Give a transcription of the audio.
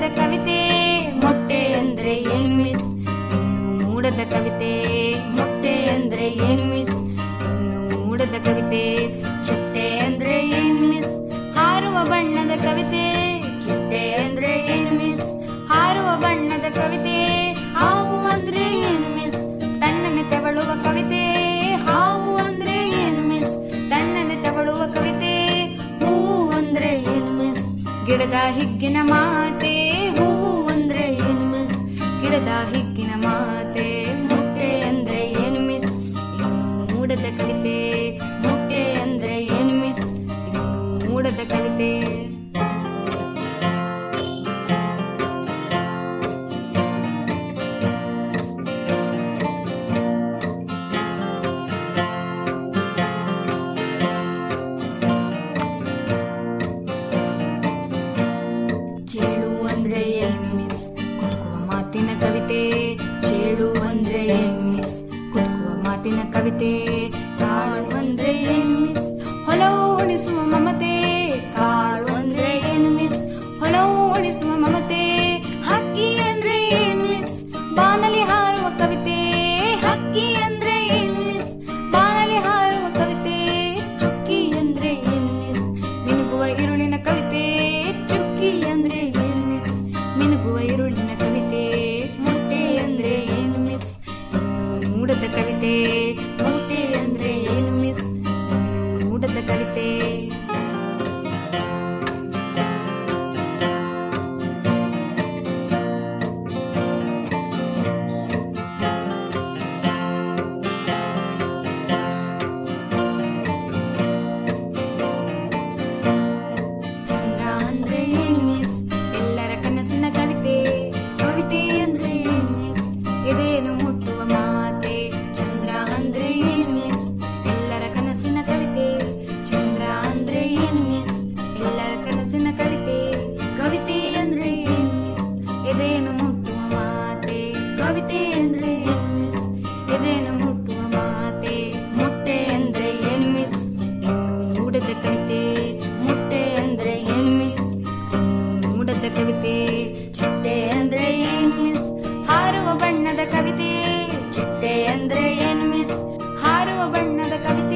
ಕವಿತೆ ಮೊಟ್ಟೆ ಅಂದ್ರೆ ಏನ್ ಮಿಸ್ ಇನ್ನು ಮೂಡದ ಕವಿತೆ ಮೊಟ್ಟೆ ಅಂದ್ರೆ ಏನ್ ಮಿಸ್ ಇನ್ನು ಮೂಡದ ಕವಿತೆ ಚಿಟ್ಟೆ ಅಂದ್ರೆ ಏನ್ ಮಿಸ್ ಹಾರುವ ಬಣ್ಣದ ಕವಿತೆ ಚಿಟ್ಟೆ ಅಂದ್ರೆ ಏನ್ ಮಿಸ್ ಹಾರುವ ಬಣ್ಣದ ಕವಿತೆ ಹಾವು ಅಂದ್ರೆ ಏನ್ ಮಿಸ್ ತನ್ನನ್ನೇ ತವಳುವ ಕವಿತೆ ಹಾವು ಅಂದ್ರೆ ಏನ್ ಮಿಸ್ ತನ್ನನ್ನೇ ತವಳುವ ಕವಿತೆ ಹೂವು ಅಂದ್ರೆ ಏನ್ ಮಿಸ್ ಗಿಡದ ಹಿಗ್ಗಿನ ಮಾತೆ ಹೂವು ಅಂದ್ರೆ ಏನ್ ಮಿಸ್ ಗಿಡದ ಹಿಗ್ಗಿನ ಮಾತೆ ಮೊಟ್ಟೆ ಅಂದ್ರೆ ಏನು ಮಿಸ್ ಇನ್ನು ಮೂಡದ ಕವಿತೆ ಮೊಟ್ಟೆ ಅಂದ್ರೆ ಏನು ಮಿಸ್ ಇನ್ನು ಮೂಡದ ಕವಿತೆ ಚೇಳು ಅಂದ್ರೆ ಏನು ಮಿಸ್ ಕುಟುಕುವ ಮಾತಿನ ಕವಿತೆ ಚೇಳು ಅಂದ್ರೆ ಏನು ಮಿಸ್ ಕುಟುಕುವ ಮಾತಿನ ಕವಿತೆ ಕಾಳು ಅಂದ್ರೆ ಏನು ಮಿಸ್ ಹೊಲ ಓಡಿಸುವ ಮಮತೆ ಕಾಳು ಅಂದ್ರೆ ಏನು ಮಿಸ್ ಹೊಲ ಓಡಿಸುವ ಮಮತೆ ಹಕ್ಕಿ ಅಂದ್ರೆ ಏನು ಮಿಸ್ ಬಾನಲಿ ಹಾರುವ ಕವಿತೆ ಹಕ್ಕಿ ಅಂದ್ರೆ ಏನು ಮಿಸ್ ಬಾನಲಿ ಹಾರುವ ಕವಿತೆ ಚುಕ್ಕಿ ಅಂದ್ರೆ ಏನು ಮಿಸ್ ಮಿನುಗುವ ಇರುಳಿನ ಕವಿತೆ ಚುಕ್ಕಿ ಅಂದ್ರೆ ಏನು ಮಿಸ್ ಮಿನುಗುವ ಇರುಳಿನ ಕವಿತೆ ಮೊಟ್ಟೆ ಅಂದ್ರೆ ಏನು ಮಿಸ್ ಇನ್ನು ಮೂಡದ ಕವಿತೆ ಮೊಟ್ಟೆ ಅಂದ್ರೆ ಏನು ಮಿಸ್ ಇನ್ನು ಮೂಡದ ಕವಿತೆ ಚಂದ್ರ ಅಂದ್ರೆ ಏನ್ ಮಿಸ್ ಎಲ್ಲರ ಕನಸಿನ ಕವಿತೆ ಕವಿತೆ ಅಂದ್ರೆ ಏನ್ ಮಿಸ್ ಇದೇನು ಮುಟ್ಟುವ ಮಾತೆ ಚಂದ್ರ ಅಂದ್ರೆ ಏನ್ ಮಿಸ್ ಎಲ್ಲರ ಕನಸಿನ ಕವಿತೆ ಚಂದ್ರ ಅಂದ್ರೆ ಏನ್ ಮಿಸ್ ಎಲ್ಲರ ಕನಸಿನ ಕವಿತೆ ಕವಿತೆ ಅಂದ್ರೆ ಏನ್ ಮಿಸ್ ಇದೇನು ಮುಟ್ಟುವ ಮಾತೆ ಕವಿತೆ ಅಂದ್ರೆ ಏನ್ ಮಿಸ್ ಇದೇನು ಮುಟ್ಟುವ ಮಾತೆ ಮೊಟ್ಟೆ ಅಂದ್ರೆ ಏನ್ ಮಿಸ್ ಇನ್ನು ಮೂಡದ ಕವಿತೆ ಮೊಟ್ಟೆ ಅಂದ್ರೆ ಏನು ಮಿಸ್ ಇನ್ನು ಮೂಡದ ಕವಿತೆ ಚಿಟ್ಟೆ ಅಂದ್ರೆ ಏನು ಮಿಸ್ ಹಾರುವ ಬಣ್ಣದ ಕವಿತೆ ಚಿಟ್ಟೆ ಅಂದ್ರೆ ಏನು ಮಿಸ್ ಹಾರುವ ಬಣ್ಣದ ಕವಿತೆ